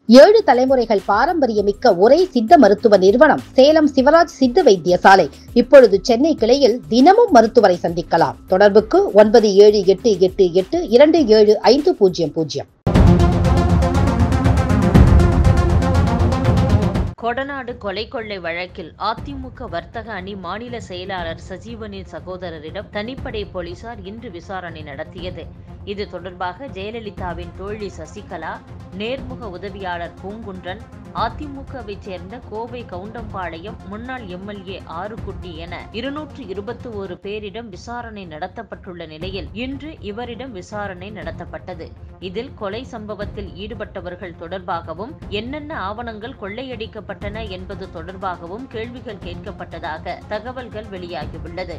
ஏழு தலைமுறைகள் பாரம்பரியமிக்க ஒரே சித்த மருத்துவ நிறுவனம் சேலம் சிவராஜ் சித்த வைத்தியசாலை இப்பொழுது சென்னை கிளையில் தினமும் மருத்துவரை சந்திக்கலாம் தொடர்புக்கு ஒன்பது ஏழு எட்டு எட்டு எட்டு இரண்டு ஏழு ஐந்து பூஜ்ஜியம் பூஜ்ஜியம் கொடநாடு கொலை கொள்ளை வழக்கில் அதிமுக வர்த்தக அணி மாநில செயலாளர் சஜீவனின் சகோதரரிடம் தனிப்படை போலீசார் இன்று விசாரணை நடத்தியது இது தொடர்பாக ஜெயலலிதாவின் தோழி சசிகலா நேர்முக உதவியாளர் பூங்குன்றன் அதிமுகவை சேர்ந்த கோவை கவுண்டம்பாளையம் முன்னாள் எம்எல்ஏ ஆறுகுட்டி என இருநூற்று இருபத்தி ஒரு பேரிடம் விசாரணை நடத்தப்பட்டுள்ள நிலையில் இன்று இவரிடம் விசாரணை நடத்தப்பட்டது இதில் கொலை சம்பவத்தில் ஈடுபட்டவர்கள் தொடர்பாகவும் என்னென்ன ஆவணங்கள் கொள்ளையடிக்கப்பட்டன என்பது தொடர்பாகவும் கேள்விகள் கேட்கப்பட்டதாக தகவல்கள் வெளியாகியுள்ளது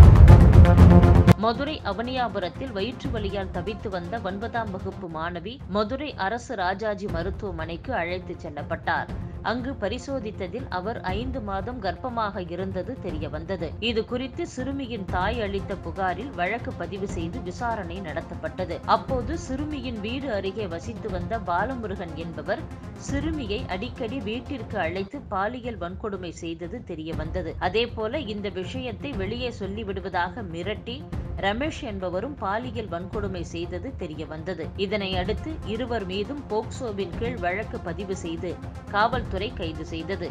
மதுரை அவனியாபுரத்தில் வயிற்று வலியால் தவித்து வந்த ஒன்பதாம் வகுப்பு மாணவி மதுரை அரசு ராஜாஜி மருத்துவமனைக்கு அழைத்துச் செல்லப்பட்டார் அங்கு பரிசோதித்ததில் அவர் ஐந்து மாதம் கர்ப்பமாக இருந்தது தெரிய வந்தது இது குறித்து சிறுமியின் தாய் அளித்த புகாரில் வழக்கு பதிவு செய்து விசாரணை நடத்தப்பட்டது அப்போது சிறுமியின் வீடு அருகே வசித்து வந்த பாலமுருகன் என்பவர் சிறுமியை அடிக்கடி வீட்டிற்கு அழைத்து பாலியல் வன்கொடுமை செய்தது தெரிய வந்தது அதேபோல இந்த விஷயத்தை வெளியே சொல்லிவிடுவதாக மிரட்டி ரமேஷ் என்பவரும் பாலியல் வன்கொடுமை செய்தது தெரிய வந்தது இதனை அடுத்து இருவர் மீதும் போக்சோவின் கீழ் வழக்கு பதிவு செய்து காவல்துறை கைது செய்தது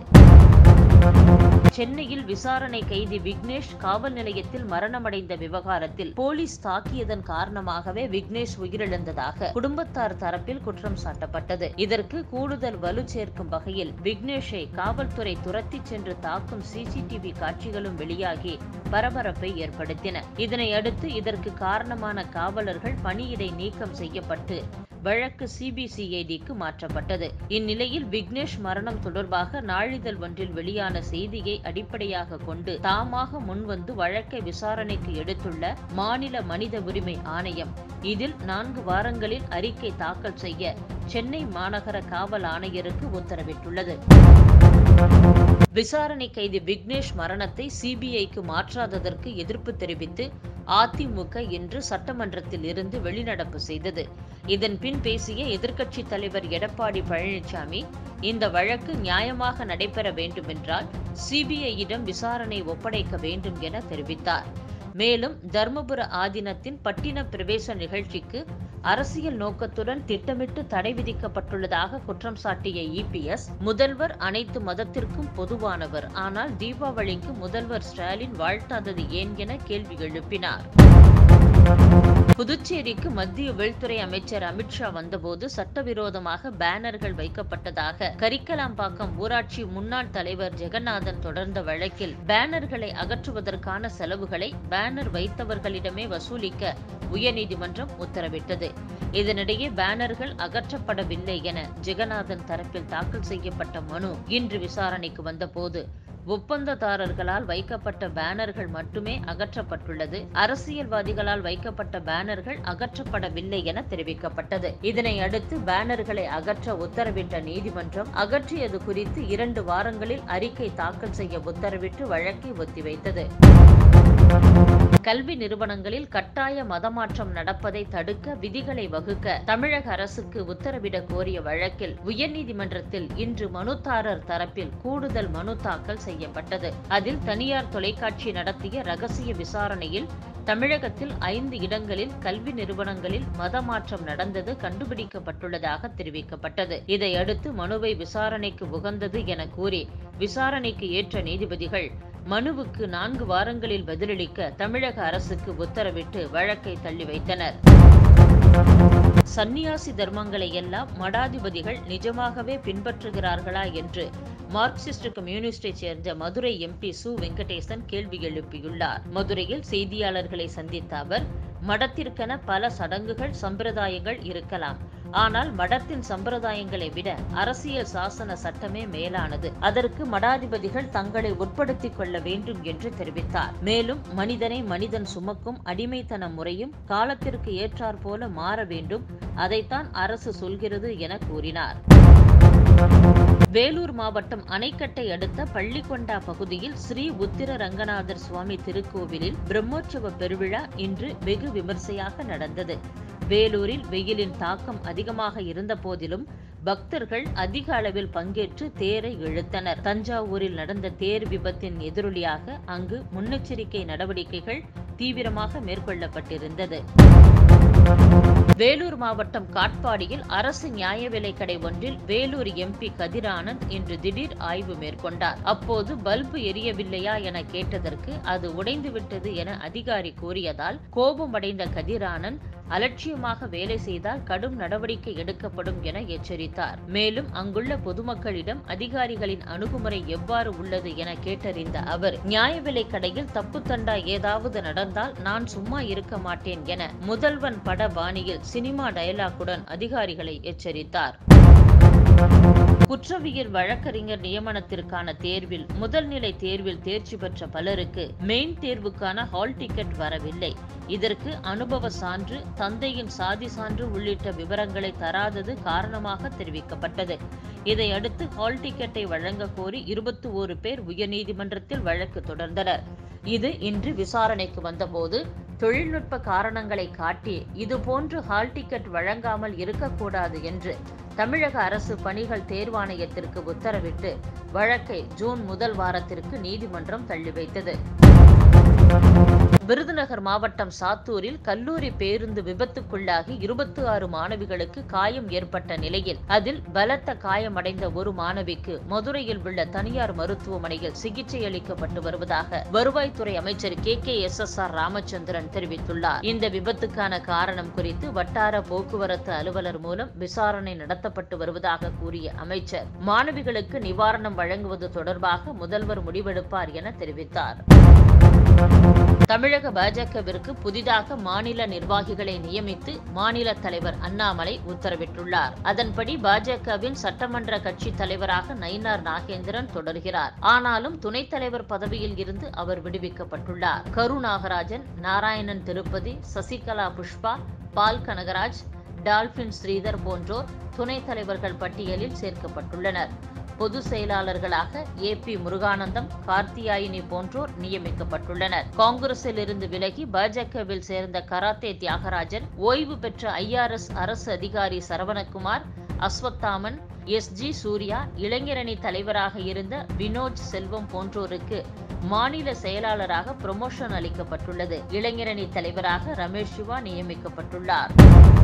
சென்னையில் விசாரணை கைதி விக்னேஷ் காவல் நிலையத்தில் மரணமடைந்த விவகாரத்தில் போலீஸ் தாக்கியதன் காரணமாகவே விக்னேஷ் உயிரிழந்ததாக குடும்பத்தார் தரப்பில் குற்றம் சாட்டப்பட்டது இதற்கு கூடுதல் வலு சேர்க்கும் வகையில் விக்னேஷை காவல்துறை துரத்தி சென்று தாக்கும் சிசிடிவி காட்சிகளும் வெளியாகி பரபரப்பை ஏற்படுத்தின இதனை அடுத்து இதற்கு காரணமான காவலர்கள் பணியிடை நீக்கம் செய்யப்பட்டு வழக்கு சிபிசிஐடிக்கு மாற்றப்பட்டது இந்நிலையில் விக்னேஷ் மரணம் தொடர்பாக நாளிதழ் ஒன்றில் வெளியான செய்தியை அடிப்படையாக கொண்டு தாமாக முன்வந்து வழக்கை விசாரணைக்கு எடுத்துள்ள மாநில மனித உரிமை ஆணையம் இதில் நான்கு வாரங்களில் அறிக்கை தாக்கல் செய்ய சென்னை மாநகர காவல் ஆணையருக்கு உத்தரவிட்டுள்ளது விசாரணை கைதி விக்னேஷ் மரணத்தை சிபிஐக்கு மாற்றாததற்கு எதிர்ப்பு தெரிவித்து அதிமுக இன்று சட்டமன்றத்தில் இருந்து வெளிநடப்பு செய்தது இதன் பின் பேசிய எதிர்க்கட்சித் தலைவர் எடப்பாடி பழனிசாமி இந்த வழக்கு நியாயமாக நடைபெற வேண்டுமென்றால் சிபிஐயிடம் விசாரணை ஒப்படைக்க வேண்டும் என தெரிவித்தார் மேலும் தர்மபுர ஆதீனத்தின் பட்டின பிரவேச நிகழ்ச்சிக்கு அரசியல் நோக்கத்துடன் திட்டமிட்டு தடை விதிக்கப்பட்டுள்ளதாக குற்றம் சாட்டிய இபிஎஸ் முதல்வர் அனைத்து மதத்திற்கும் பொதுவானவர் ஆனால் தீபாவளிக்கு முதல்வர் ஸ்டாலின் வாழ்த்தாதது ஏன் என கேள்வி எழுப்பினார் புதுச்சேரிக்கு மத்திய உள்துறை அமைச்சர் அமித்ஷா வந்தபோது சட்டவிரோதமாக பேனர்கள் வைக்கப்பட்டதாக கரிக்கலாம்பாக்கம் ஊராட்சி முன்னாள் தலைவர் ஜெகநாதன் தொடர்ந்த வழக்கில் பேனர்களை அகற்றுவதற்கான செலவுகளை பேனர் வைத்தவர்களிடமே வசூலிக்க உயர்நீதிமன்றம் உத்தரவிட்டது இதனிடையே பேனர்கள் அகற்றப்படவில்லை என ஜெகநாதன் தரப்பில் தாக்கல் செய்யப்பட்ட மனு இன்று விசாரணைக்கு வந்தபோது ஒப்பந்ததாரர்களால் வைக்கப்பட்ட பேனர்கள் மட்டுமே அகற்றப்பட்டுள்ளது அரசியல்வாதிகளால் வைக்கப்பட்ட பேனர்கள் அகற்றப்படவில்லை என தெரிவிக்கப்பட்டது இதனை அடுத்து பேனர்களை அகற்ற உத்தரவிட்ட நீதிமன்றம் அகற்றியது குறித்து இரண்டு வாரங்களில் அறிக்கை தாக்கல் செய்ய உத்தரவிட்டு வழக்கை ஒத்திவைத்தது கல்வி நிறுவனங்களில் கட்டாய மதமாற்றம் நடப்பதை தடுக்க விதிகளை வகுக்க தமிழக அரசுக்கு உத்தரவிடக் கோரிய வழக்கில் உயர்நீதிமன்றத்தில் இன்று மனுதாரர் தரப்பில் கூடுதல் மனு தாக்கல் செய்யப்பட்டது அதில் தனியார் தொலைக்காட்சி நடத்திய ரகசிய விசாரணையில் தமிழகத்தில் ஐந்து இடங்களில் கல்வி நிறுவனங்களில் மதமாற்றம் நடந்தது கண்டுபிடிக்கப்பட்டுள்ளதாக தெரிவிக்கப்பட்டது இதையடுத்து மனுவை விசாரணைக்கு உகந்தது என கூறி விசாரணைக்கு ஏற்ற நீதிபதிகள் மனுவுக்கு நான்கு வாரங்களில் பதிலளிக்க தமிழக அரசுக்கு உத்தரவிட்டு வழக்கை தள்ளி வைத்தனர் சந்நியாசி தர்மங்களை எல்லாம் மடாதிபதிகள் நிஜமாகவே பின்பற்றுகிறார்களா என்று மார்க்சிஸ்ட் கம்யூனிஸ்டை சேர்ந்த மதுரை எம்பி சு வெங்கடேசன் கேள்வி எழுப்பியுள்ளார் மதுரையில் செய்தியாளர்களை சந்தித்த அவர் மடத்திற்கென பல சடங்குகள் சம்பிரதாயங்கள் இருக்கலாம் ஆனால் மடத்தின் சம்பிரதாயங்களை விட அரசியல் சாசன சட்டமே மேலானது அதற்கு மடாதிபதிகள் தங்களை உட்படுத்திக் கொள்ள வேண்டும் என்று தெரிவித்தார் மேலும் மனிதனை மனிதன் சுமக்கும் அடிமைத்தன முறையும் காலத்திற்கு ஏற்றாற்போல மாற வேண்டும் அதைத்தான் அரசு சொல்கிறது என கூறினார் வேலூர் மாவட்டம் அணைக்கட்டை அடுத்த பள்ளிக்கொண்டா பகுதியில் ஸ்ரீ உத்திர ரங்கநாதர் சுவாமி திருக்கோவிலில் பிரம்மோற்சவ பெருவிழா இன்று வெகு விமர்சையாக நடந்தது வேலூரில் வெயிலின் தாக்கம் அதிகமாக இருந்த போதிலும் பக்தர்கள் அதிக அளவில் பங்கேற்று தேரை இழுத்தனர் தஞ்சாவூரில் நடந்த தேர் விபத்தின் எதிரொலியாக அங்கு முன்னெச்சரிக்கை நடவடிக்கைகள் தீவிரமாக மேற்கொள்ளப்பட்டிருந்தது வேலூர் மாவட்டம் காட்பாடியில் அரசு நியாய விலைக் கடை ஒன்றில் வேலூர் எம்பி கதிரானந்த் இன்று திடீர் ஆய்வு மேற்கொண்டார் அப்போது பல்பு எரியவில்லையா என கேட்டதற்கு அது உடைந்துவிட்டது என அதிகாரி கூறியதால் கோபமடைந்த கதிரானந்த் அலட்சியமாக வேலை செய்தால் கடும் நடவடிக்கை எடுக்கப்படும் என எச்சரித்தார் மேலும் அங்குள்ள பொதுமக்களிடம் அதிகாரிகளின் அணுகுமுறை எவ்வாறு உள்ளது என கேட்டறிந்த அவர் நியாய விலைக் கடையில் தப்புத்தண்டா ஏதாவது நடந்தால் நான் சும்மா இருக்க மாட்டேன் என முதல்வன் பட பாணியில் சினிமா டயலாக்குடன் அதிகாரிகளை எச்சரித்தார் குற்றவியல் வழக்கறிஞர் நியமனத்திற்கான தேர்வில் முதல்நிலை தேர்வில் தேர்ச்சி பெற்ற பலருக்கு மெயின் தேர்வுக்கான ஹால் டிக்கெட் வரவில்லை இதற்கு அனுபவ சான்று தந்தையின் சாதி சான்று உள்ளிட்ட விவரங்களை தராதது காரணமாக தெரிவிக்கப்பட்டது இதையடுத்து ஹால் டிக்கெட்டை வழங்க கோரி இருபத்தி ஓரு பேர் உயர்நீதிமன்றத்தில் வழக்கு தொடர்ந்தனர் இது இன்று விசாரணைக்கு வந்தபோது தொழில்நுட்ப காரணங்களை காட்டி இதுபோன்று ஹால் டிக்கெட் வழங்காமல் இருக்கக்கூடாது என்று தமிழக அரசு பணிகள் தேர்வாணையத்திற்கு உத்தரவிட்டு வழக்கை ஜூன் முதல் வாரத்திற்கு நீதிமன்றம் தள்ளி வைத்தது விருதுநகர் மாவட்டம் சாத்தூரில் கல்லூரி பேருந்து விபத்துக்குள்ளாகி இருபத்தி ஆறு மாணவிகளுக்கு காயம் ஏற்பட்ட நிலையில் அதில் பலத்த காயமடைந்த ஒரு மாணவிக்கு மதுரையில் உள்ள தனியார் மருத்துவமனையில் சிகிச்சை அளிக்கப்பட்டு வருவதாக வருவாய்த்துறை அமைச்சர் K K S S R Ramachandran தெரிவித்துள்ளார் இந்த விபத்துக்கான காரணம் குறித்து வட்டார போக்குவரத்து அலுவலர் மூலம் விசாரணை நடத்தப்பட்டு வருவதாக கூறிய அமைச்சர் மாணவிகளுக்கு நிவாரணம் வழங்குவது தொடர்பாக முதல்வர் முடிவெடுப்பார் என தெரிவித்தார் தமிழக பாஜகவிற்கு புதிதாக மாநில நிர்வாகிகளை நியமித்து மாநில தலைவர் அண்ணாமலை உத்தரவிட்டுள்ளார் அதன்படி பாஜகவின் சட்டமன்ற கட்சி தலைவராக நயினார் நாகேந்திரன் தொடர்கிறார் ஆனாலும் துணைத் தலைவர் பதவியில் இருந்து அவர் விடுவிக்கப்பட்டுள்ளார் கரு நாகராஜன் நாராயணன் திருப்பதி சசிகலா புஷ்பா பால் கனகராஜ் டால்பின் ஸ்ரீதர் போன்றோர் துணைத் தலைவர்கள் பட்டியலில் சேர்க்கப்பட்டுள்ளனர் பொதுச் செயலாளர்களாக ஏ பி முருகானந்தம் கார்த்தியாயினி போன்றோர் நியமிக்கப்பட்டுள்ளனர் காங்கிரஸில் இருந்து விலகி பாஜகவில் சேர்ந்த கராத்தே தியாகராஜன் ஓய்வு பெற்ற ஐஆர்எஸ் அரசு அதிகாரி சரவணகுமார் அஸ்வத்தாமன் எஸ் ஜி சூர்யா இளைஞரணி தலைவராக இருந்த வினோஜ் செல்வம் போன்றோருக்கு மாநில செயலாளராக புரமோஷன் அளிக்கப்பட்டுள்ளது இளைஞரணி தலைவராக ரமேஷ் சிவா நியமிக்கப்பட்டுள்ளார்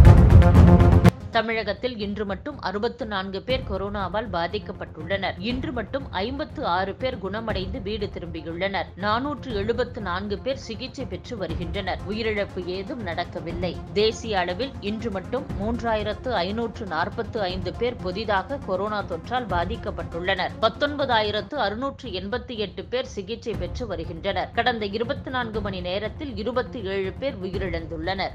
தமிழகத்தில் இன்று மட்டும் அறுபத்து நான்கு பேர் கொரோனாவால் பாதிக்கப்பட்டுள்ளனர் இன்று மட்டும் ஐம்பத்து ஆறு பேர் குணமடைந்து வீடு திரும்பியுள்ளனர் நானூற்று எழுபத்து நான்கு பேர் சிகிச்சை பெற்று வருகின்றனர் உயிரிழப்பு ஏதும் நடக்கவில்லை தேசிய அளவில் இன்று மட்டும் மூன்றாயிரத்து ஐநூற்று நாற்பத்து ஐந்து பேர் புதிதாக கொரோனா தொற்றால் பாதிக்கப்பட்டுள்ளனர் பத்தொன்பதாயிரத்து அறுநூற்று எண்பத்தி எட்டு பேர் சிகிச்சை பெற்று வருகின்றனர் கடந்த இருபத்தி நான்கு மணி நேரத்தில் இருபத்தி ஏழு பேர் உயிரிழந்துள்ளனர்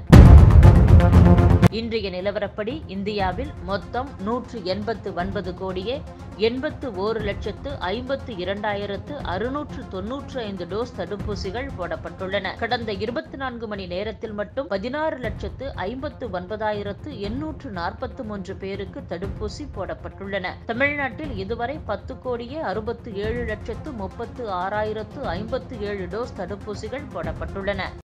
இன்றைய நிலவரப்படி இந்தியாவில் மொத்தம் நூற்று எண்பத்து ஒன்பது கோடியே எண்பத்து ஓரு லட்சத்து ஐம்பத்து இரண்டாயிரத்து அறுநூற்று தொன்னூற்று ஐந்து டோஸ் தடுப்பூசிகள் போடப்பட்டுள்ளன கடந்த இருபத்தி நான்கு மணி நேரத்தில் மட்டும் பதினாறு லட்சத்து ஐம்பத்து ஒன்பதாயிரத்து எண்ணூற்று நாற்பத்து மூன்று பேருக்கு தடுப்பூசி போடப்பட்டுள்ளன தமிழ்நாட்டில் இதுவரை பத்து கோடியே அறுபத்து ஏழு லட்சத்து முப்பத்து ஆறாயிரத்து ஐம்பத்து ஏழு டோஸ் தடுப்பூசிகள் போடப்பட்டுள்ளன